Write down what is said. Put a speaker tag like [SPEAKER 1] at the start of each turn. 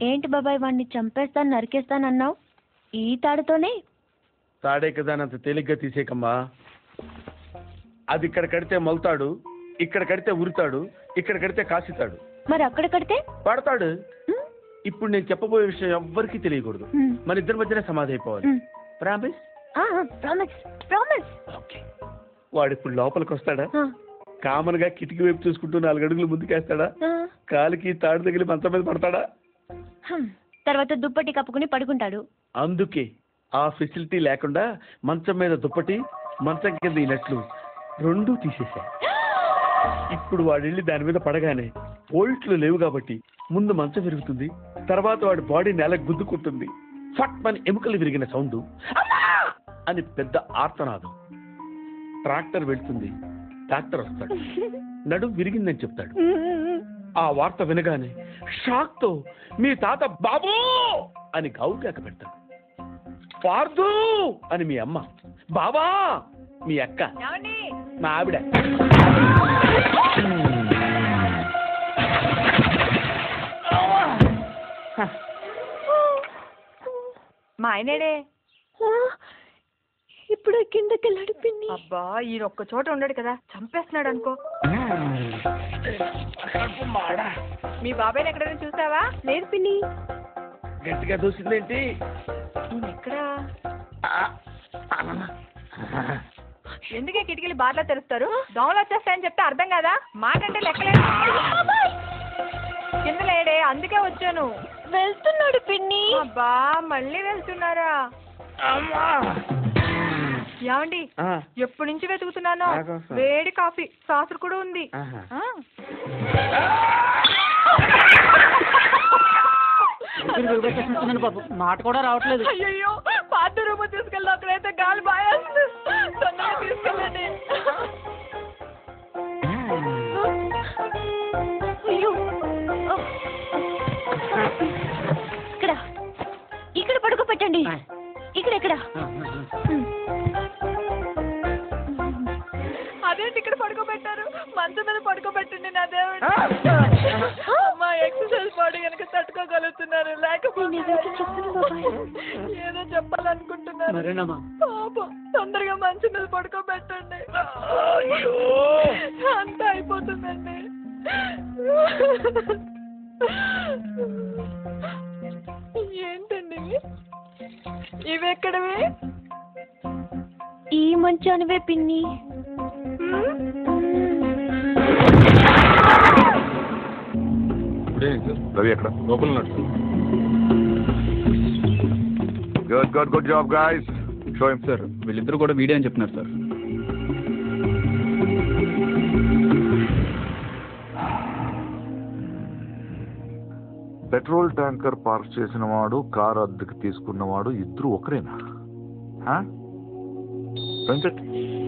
[SPEAKER 1] ఏంటి బాబాయ్ వాడిని చంపేస్తాను నరికేస్తాను అన్నావు ఈ తాడుతోనే
[SPEAKER 2] తాడే కదా అని అంత తేలిగ్గా తీసేకమ్మా అది ఇక్కడ కడితే మలుతాడు ఇక్కడ కడితే ఉరుతాడు ఇక్కడ కడితే కాసితాడు
[SPEAKER 1] మరి అక్కడ కడితే
[SPEAKER 2] పడతాడు
[SPEAKER 1] హ్మ్?
[SPEAKER 2] ఇప్పుడు నేను చెప్పబోయే విషయం ఎవ్వరికీ తెలియకూడదు
[SPEAKER 1] హ్మ్.
[SPEAKER 2] మన ఇద్దరి మధ్యనే సమాధి అయిపోవాలి
[SPEAKER 1] హ్మ్.
[SPEAKER 2] ప్రామిస్
[SPEAKER 1] ఆ, ప్రామిస్ ప్రామిస్
[SPEAKER 2] ఓకే వాడు ఇప్పుడు లోపలికి వస్తాడా
[SPEAKER 1] ఆ,
[SPEAKER 2] కామన్ గా కిటికీ వైపు చూసుకుంటూ నాలుగు అడుగులు ముందుకేస్తాడా
[SPEAKER 1] ఆ,
[SPEAKER 2] కాలికి తాడు తగిలి మంచం మీద పడతాడా
[SPEAKER 1] హ్మ్. తర్వాత దుప్పటి కప్పుకుని పడుకుంటాడు
[SPEAKER 2] అందుకే ఆ ఫెసిలిటీ లేకుండా మంచం మీద దుప్పటి మంచం కింద ఈ నట్లు రెండూ తీసేశా ఇప్పుడు వాడు వెళ్ళి దాని మీద పడగానే బోల్ట్లు లేవు కాబట్టి ముందు మంచం విరుగుతుంది తర్వాత వాడి బాడీ నేల గుద్దుకుంటుంది ఫట్ మన ఎముకలు విరిగిన సౌండ్ అని పెద్ద ఆర్తనాదం ట్రాక్టర్ వెళ్తుంది డాక్టర్ వస్తాడు నడు విరిగిందని చెప్తాడు ఆ వార్త వినగానే షాక్ తో మీ తాత బాబూ అని గౌకేక పెడతాడు పార్దు అని మీ అమ్మ బాబా మీ అక్క మా ఆవిడ
[SPEAKER 3] మా ఆయనేడే
[SPEAKER 1] ఆ, ఇప్పుడు కిందకి వెళ్ళాడు పిన్ని
[SPEAKER 3] అబ్బా ఈయన ఒక్క చోట ఉండడు కదా చంపేస్తున్నాడు అనుకో మీ బాబాయ్ని ఎక్కడైనా చూసావా
[SPEAKER 1] లేదు పిన్ని
[SPEAKER 2] గట్టిగా దూసిందేంటి
[SPEAKER 3] ఈయన ఎక్కడా ఎందుకే కిటికీలు బార్లా తెరుస్తారు దోమలు వచ్చేస్తాయని చెప్తే అర్థం కదా మాకంటే లెక్కలేదు కింద లేడే అందుకే వచ్చాను
[SPEAKER 1] వెళ్తున్నాడు పిన్ని
[SPEAKER 3] అబ్బా మళ్ళీ వెళ్తున్నారా ఏమండి
[SPEAKER 2] ఆ,
[SPEAKER 3] ఎప్పటి నుంచి వెతుకుతున్నాను
[SPEAKER 2] నాకోసం.
[SPEAKER 3] వేడి కాఫీ సాసులు కూడా ఉంది
[SPEAKER 2] ఆహా.
[SPEAKER 3] ఆ.
[SPEAKER 4] బాబు మాట కూడా రావట్లేదు
[SPEAKER 3] అయ్యయ్యో పాత రూమ్ తీసుకెళ్ళి అక్కడైతే గాలి బాయేస్తుంది తొందరగా తీసుకెళ్ళండి
[SPEAKER 1] అయ్యో ఇక్కడ ఇక్కడ పడుకోబెట్టండి ఇక్కడ ఇక్కడ
[SPEAKER 3] అదేంటి ఇక్కడ పడుకోబెట్టారు మంచం మీద పడుకోబెట్టండి నా దేవుడు అమ్మా ఎక్సర్సైజ్ బాడీ కనుక తట్టుకోగలుగుతున్నారు లేకపోతే
[SPEAKER 1] నేనేదో చెప్తాను బాబాయ్.
[SPEAKER 3] ఏదో చెప్పాలనుకుంటున్నాను
[SPEAKER 4] మరేనమ్మా
[SPEAKER 3] పాపం తొందరగా మంచం మీద పడుకోబెట్టండి అంతా అయిపోతుందండి ఏంటండి ఇవి? ఇవి ఎక్కడవి
[SPEAKER 1] ఈ మంచానివే పిన్ని
[SPEAKER 5] రవి ఎక్కడ లోపల ఉన్నాడు good good good job guys show him
[SPEAKER 6] sir వీళ్ళిద్దరు కూడా వీడియో అని చెప్తున్నారు సార్
[SPEAKER 5] పెట్రోల్ ట్యాంకర్ పార్క్ చేసిన వాడు కార్ అద్దెకి తీసుకున్నవాడు ఇద్దరు ఒకరేనా వెంకట్